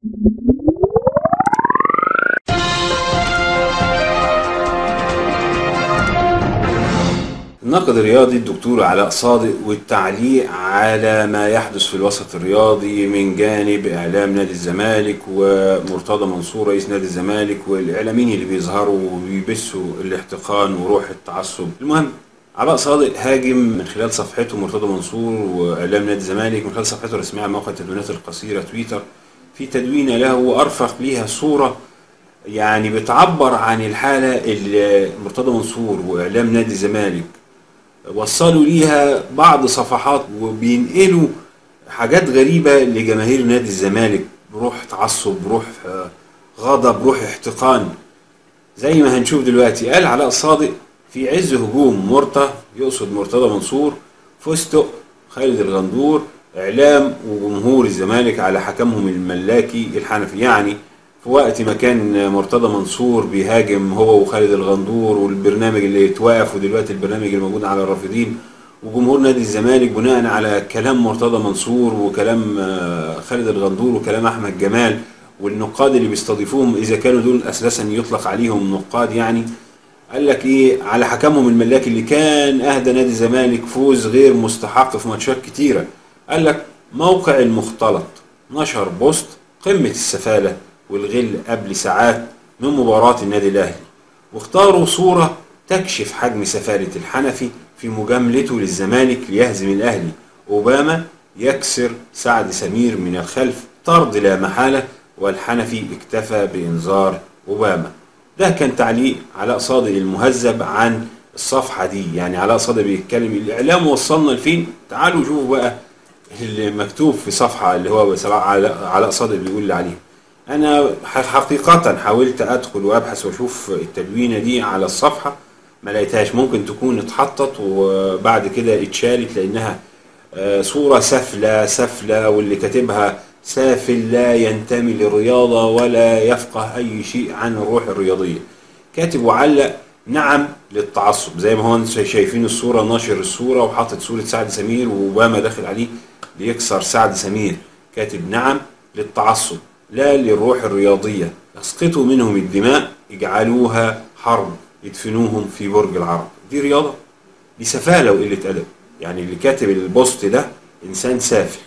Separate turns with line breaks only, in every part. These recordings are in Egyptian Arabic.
الناقد الرياضي الدكتور علاء صادق والتعليق على ما يحدث في الوسط الرياضي من جانب اعلام نادي الزمالك ومرتضى منصور رئيس نادي الزمالك والاعلاميين اللي بيظهروا وبيبثوا الاحتقان وروح التعصب المهم علاء صادق هاجم من خلال صفحته مرتضى منصور واعلام نادي الزمالك من خلال صفحته الرسميه على موقع التدوينات القصيره تويتر في تدوين له وارفق ليها صوره يعني بتعبر عن الحاله اللي مرتضى منصور واعلام نادي الزمالك وصلوا ليها بعض صفحات وبينقلوا حاجات غريبة لجماهير نادي الزمالك بروح تعصب بروح غضب بروح احتقان زي ما هنشوف دلوقتي قال علاء صادق في عز هجوم مرتى يقصد مرتضى منصور فستق خالد الغندور اعلام وجمهور الزمالك على حكمهم الملاكي الحنفي يعني في وقت ما كان مرتضى منصور بيهاجم هو وخالد الغندور والبرنامج اللي اتوقف ودلوقتي البرنامج الموجود على الرافضين وجمهور نادي الزمالك بناء على كلام مرتضى منصور وكلام خالد الغندور وكلام احمد جمال والنقاد اللي بيستضيفوهم اذا كانوا دول اساسا يطلق عليهم نقاد يعني قال لك ايه على حكمهم الملاكي اللي كان اهدى نادي الزمالك فوز غير مستحق في ماتشات كتيره قال لك موقع المختلط نشر بوست قمه السفاله والغل قبل ساعات من مباراة النادي الأهلي واختاروا صورة تكشف حجم سفالة الحنفي في مجاملته للزمالك ليهزم الأهلي أوباما يكسر سعد سمير من الخلف طرد لا محالة والحنفي اكتفى بإنذار أوباما ده كان تعليق علاء صادق المهذب عن الصفحة دي يعني علاء صادق بيتكلم الإعلام وصلنا لفين تعالوا شوفوا بقى اللي مكتوب في صفحة اللي هو علاء صادق بيقول اللي عليها انا حقيقة حاولت ادخل وابحث واشوف التدوينة دي على الصفحة ما لقيتهاش ممكن تكون اتحطت وبعد كده اتشالت لانها صورة سفلة سفلة واللي كاتبها سافل لا ينتمي للرياضة ولا يفقه اي شيء عن الروح الرياضية كاتب وعلق نعم للتعصب زي ما هو انتم شايفين الصورة ناشر الصورة وحاطط صورة سعد سمير واوباما داخل عليه ليكسر سعد سمير كاتب نعم للتعصب لا للروح الرياضية اسقطوا منهم الدماء اجعلوها حرب يدفنوهم في برج العرب دي رياضة دي سفالة وقلة أدب يعني اللي كاتب البوست ده إنسان سافل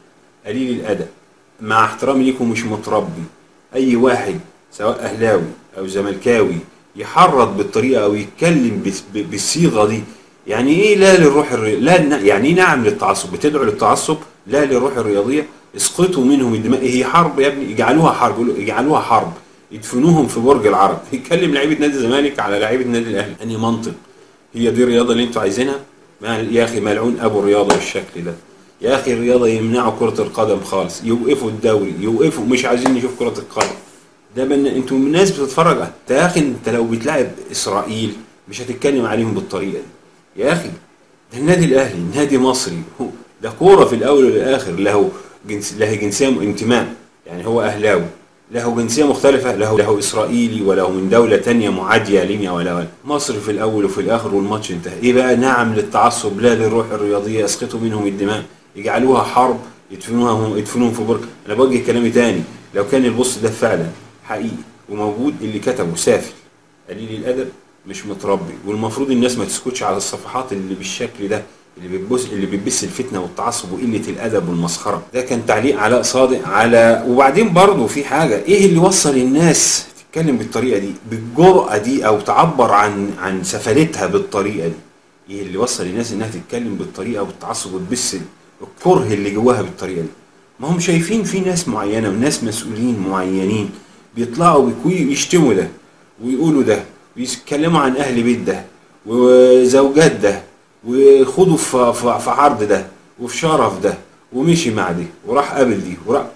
قليل الأدب مع احترامي ليكم مش متربي أي واحد سواء أهلاوي أو زملكاوي يحرض بالطريقة أو يتكلم بالصيغة دي يعني إيه لا للروح الرياضية لا يعني إيه نعم للتعصب بتدعو للتعصب لا للروح الرياضية اسقطوا منهم الدماء هي حرب يا ابني اجعلوها حرب يقولوا اجعلوها حرب يدفنوهم في برج العرب يتكلم لعيبه نادي الزمالك على لعيبه النادي الاهلي انهي منطق هي دي الرياضه اللي انتوا عايزينها يا اخي ملعون ابو الرياضه بالشكل ده يا اخي الرياضه يمنعوا كره القدم خالص يوقفوا الدوري يوقفوا مش عايزين نشوف كره القدم ده من انتوا الناس بتتفرج انت يا اخي انت لو بتلاعب اسرائيل مش هتتكلم عليهم بالطريقه دي يا اخي ده النادي الاهلي نادي مصري ده كوره في الاول والاخر له جنس له جنسيه انتماء يعني هو اهلاوي له جنسيه مختلفه له له اسرائيلي وله من دوله تانية معاديه لينا ولا ولا مصر في الاول وفي الاخر والماتش انتهى ايه بقى نعم للتعصب لا للروح الرياضيه اسقطوا منهم الدماء يجعلوها حرب يدفنوها هم يدفنوهم في برج انا بوجه كلامي تاني لو كان البوست ده فعلا حقيقي وموجود اللي كتبه سافل قليل الادب مش متربي والمفروض الناس ما تسكتش على الصفحات اللي بالشكل ده اللي بتبص اللي بتبث الفتنه والتعصب وقله الادب والمسخره ده كان تعليق علاء صادق على وبعدين برضه في حاجه ايه اللي وصل الناس تتكلم بالطريقه دي بالجرأه دي او تعبر عن عن سفلتها بالطريقه دي ايه اللي وصل الناس انها تتكلم بالطريقه والتعصب وتبث الكره اللي جواها بالطريقه دي ما هم شايفين في ناس معينه وناس مسؤولين معينين بيطلعوا يشتموا ده ويقولوا ده ويتكلموا عن اهل بيت ده وزوجات ده وخدوا في, في, في عرض ده وفي شرف ده ومشي مع دي وراح قابل دي وراح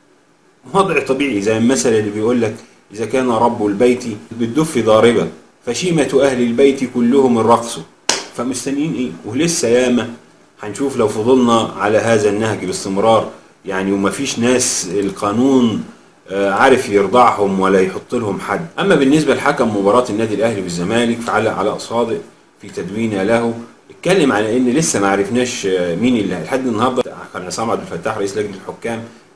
وضع طبيعي زي المثل اللي بيقول لك إذا كان رب البيت بالدف ضاربا فشيمة أهل البيت كلهم الرقص فمستنيين إيه ولسه ياما هنشوف لو فضلنا على هذا النهج باستمرار يعني ومفيش ناس القانون عارف يرضعهم ولا يحط لهم حد اما بالنسبه لحكم مباراه النادي الاهلي والزمالك فعلى علاء صادق في تدوين له اتكلم على ان لسه ما عرفناش مين اللي لحد النهارده كان عصام عبد الفتاح رئيس لجنه الحكام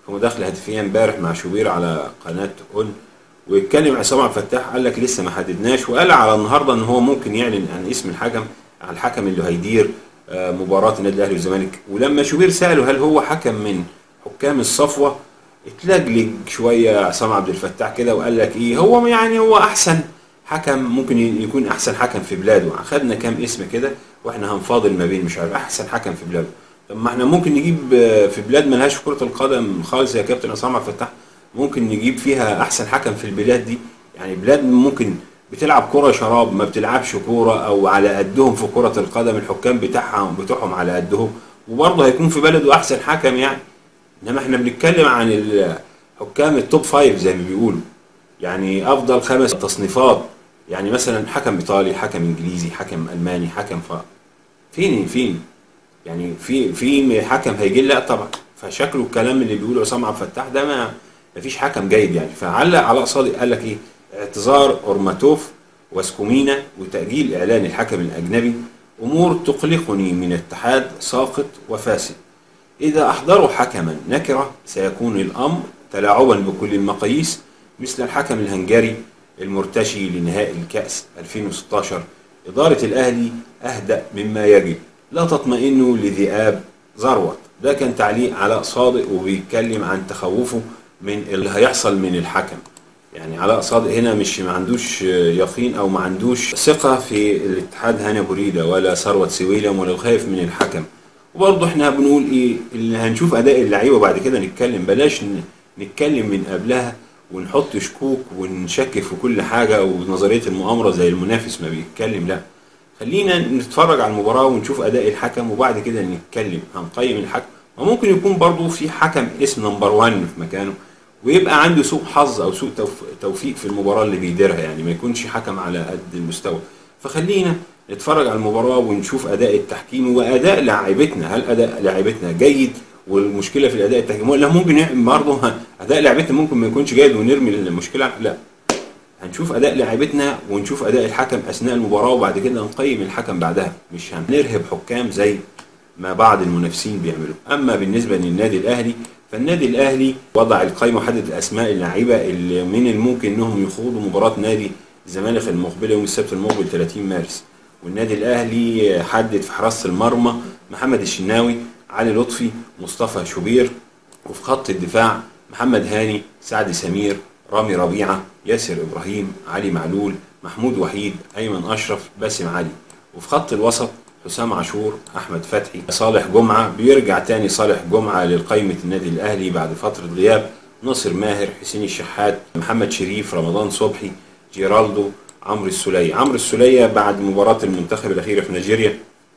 في مداخله هاتفيه امبارح مع شوبير على قناه اون واتكلم عصام عبد الفتاح قال لك لسه ما حددناش وقال على النهارده ان هو ممكن يعلن عن اسم الحكم على الحكم اللي هيدير آه، مباراه النادي الاهلي والزمالك ولما شوبير ساله هل هو حكم من حكام الصفوه اتلجلج شويه عصام عبد الفتاح كده وقال لك ايه هو يعني هو احسن حكم ممكن يكون احسن حكم في بلاده خدنا كام اسم كده واحنا هنفاضل ما بين مش عارف احسن حكم في بلاده طب ما احنا ممكن نجيب آه، في بلاد ملهاش في كره القدم خالص يا كابتن عصام عبد الفتاح ممكن نجيب فيها احسن حكم في البلاد دي يعني بلاد ممكن بتلعب كرة شراب ما بتلعبش كورة او على قدهم في كرة القدم الحكام بتاعهم بتوعهم على قدهم وبرضه هيكون في بلده احسن حكم يعني انما احنا بنتكلم عن الحكام التوب فايف زي ما بيقولوا يعني افضل خمس تصنيفات يعني مثلا حكم ايطالي حكم انجليزي حكم الماني حكم ف فين فين يعني في في حكم هيجي لا طبعا فشكله الكلام اللي بيقوله عصام عبد الفتاح ده ما مفيش حكم جيد يعني فعلق على قصادي قال لك ايه اعتذار اورماتوف وسكومينا وتاجيل اعلان الحكم الاجنبي امور تقلقني من اتحاد ساقط وفاسد اذا احضروا حكما نكره سيكون الامر تلاعبا بكل المقاييس مثل الحكم الهنجري المرتشي لنهائي الكأس 2016 إدارة الأهلي أهدأ مما يجب لا تطمئنوا لذئاب ذروت ده كان تعليق علاء صادق وبيتكلم عن تخوفه من اللي هيحصل من الحكم يعني علاء صادق هنا مش ما عندوش يقين او ما عندوش ثقه في الاتحاد هاني بريده ولا ثروت سويلم ولا خايف من الحكم وبرضه احنا بنقول ايه اللي هنشوف اداء اللعيبه بعد كده نتكلم بلاش نتكلم من قبلها ونحط شكوك ونشكك في كل حاجه ونظريه المؤامره زي المنافس ما بيتكلم لا خلينا نتفرج على المباراه ونشوف اداء الحكم وبعد كده نتكلم هنقيم الحكم وممكن يكون برضه في حكم اسم نمبر 1 في مكانه ويبقى عنده سوء حظ او سوء توفيق في المباراه اللي بيديرها يعني ما يكونش حكم على قد المستوى فخلينا نتفرج على المباراه ونشوف اداء التحكيم واداء لاعيبتنا هل اداء لاعيبتنا جيد والمشكله في الاداء التحكيمي ولا ممكن برضه اداء لاعيبتنا ممكن ما يكونش جيد ونرمي المشكله لا هنشوف اداء لاعيبتنا ونشوف اداء الحكم اثناء المباراه وبعد كده نقيم الحكم بعدها مش هنرهب حكام زي ما بعض المنافسين بيعملوا اما بالنسبه للنادي الاهلي فالنادي الاهلي وضع القائمه وحدد الاسماء اللعيبه اللي من الممكن انهم يخوضوا مباراه نادي الزمالك المقبله يوم السبت المقبل 30 مارس والنادي الاهلي حدد في حراسه المرمى محمد الشناوي علي لطفي مصطفى شوبير وفي خط الدفاع محمد هاني سعد سمير رامي ربيعه ياسر ابراهيم علي معلول محمود وحيد ايمن اشرف باسم علي وفي خط الوسط حسام عاشور احمد فتحي صالح جمعه بيرجع تاني صالح جمعه لقائمه النادي الاهلي بعد فتره غياب ناصر ماهر حسين الشحات محمد شريف رمضان صبحي جيرالدو عمرو السوليه عمرو السوليه بعد مباراه المنتخب الاخيره في نيجيريا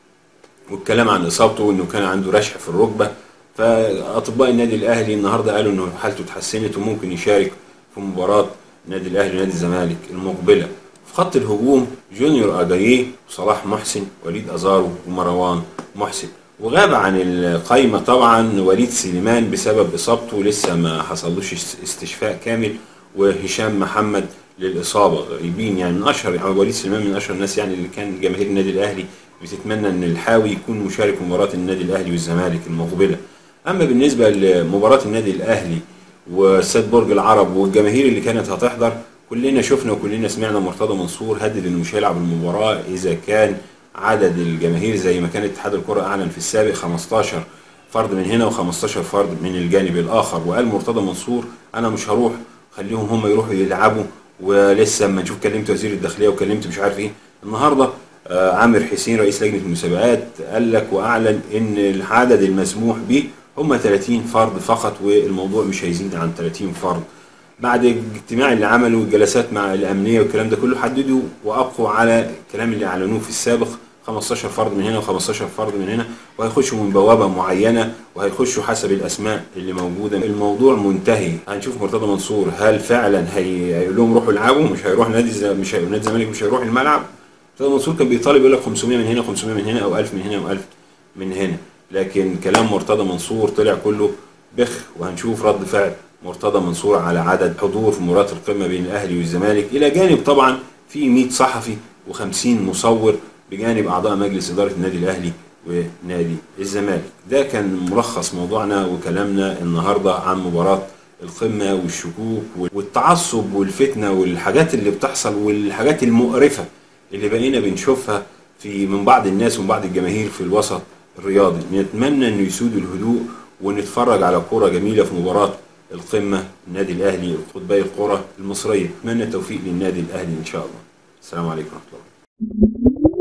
والكلام عن اصابته وانه كان عنده رشح في الركبه فاطباء النادي الاهلي النهارده قالوا انه حالته اتحسنت وممكن يشارك في مباراه النادي الاهلي ونادي الزمالك المقبله في خط الهجوم جونيور اجاييه وصلاح محسن وليد ازارو ومروان محسن وغاب عن القايمه طبعا وليد سليمان بسبب اصابته لسه ما حصلوش استشفاء كامل وهشام محمد للاصابه غايبين يعني من اشهر وليد سليمان من اشهر الناس يعني اللي كان جماهير النادي الاهلي بتتمنى ان الحاوي يكون مشارك في مباراه النادي الاهلي والزمالك المقبله اما بالنسبه لمباراه النادي الاهلي وسيد برج العرب والجماهير اللي كانت هتحضر كلنا شفنا وكلنا سمعنا مرتضى منصور هدد انه مش هيلعب المباراه اذا كان عدد الجماهير زي ما كان اتحاد الكره اعلن في السابق 15 فرد من هنا و15 فرد من الجانب الاخر وقال مرتضى منصور انا مش هروح خليهم هم يروحوا يلعبوا ولسه اما نشوف كلمت وزير الداخليه وكلمت مش عارف ايه النهارده آه عامر حسين رئيس لجنه المسابقات قال لك واعلن ان العدد المسموح به هم 30 فرد فقط والموضوع مش هيزيد عن 30 فرد بعد الاجتماع اللي عمله والجلسات مع الامنيه والكلام ده كله حددوا وابقوا على الكلام اللي اعلنوه في السابق 15 فرد من هنا و15 فرد من هنا وهيخشوا من بوابه معينه وهيخشوا حسب الاسماء اللي موجوده الموضوع منتهي هنشوف مرتضى منصور هل فعلا هيقول لهم روحوا العبوا مش هيروح نادي مش هيروح نادي الزمالك مش هيروح الملعب مرتضى منصور كان بيطالب يقول لك 500 من هنا 500 من هنا او 1000 من هنا او 1000 من هنا لكن كلام مرتضى منصور طلع كله بخ وهنشوف رد فعل مرتضى منصور على عدد حضور في مباراه القمه بين الاهلي والزمالك الى جانب طبعا في 100 صحفي و50 مصور بجانب اعضاء مجلس اداره النادي الاهلي ونادي الزمالك ده كان ملخص موضوعنا وكلامنا النهارده عن مباراه القمه والشكوك والتعصب والفتنه والحاجات اللي بتحصل والحاجات المقرفه اللي بقينا بنشوفها في من بعض الناس ومن بعض الجماهير في الوسط الرياضي نتمنى انه يسود الهدوء ونتفرج على كوره جميله في مباراه القمه النادي الاهلي قطبي القرى المصريه اتمنى التوفيق للنادي الاهلي ان شاء الله السلام عليكم ورحمه الله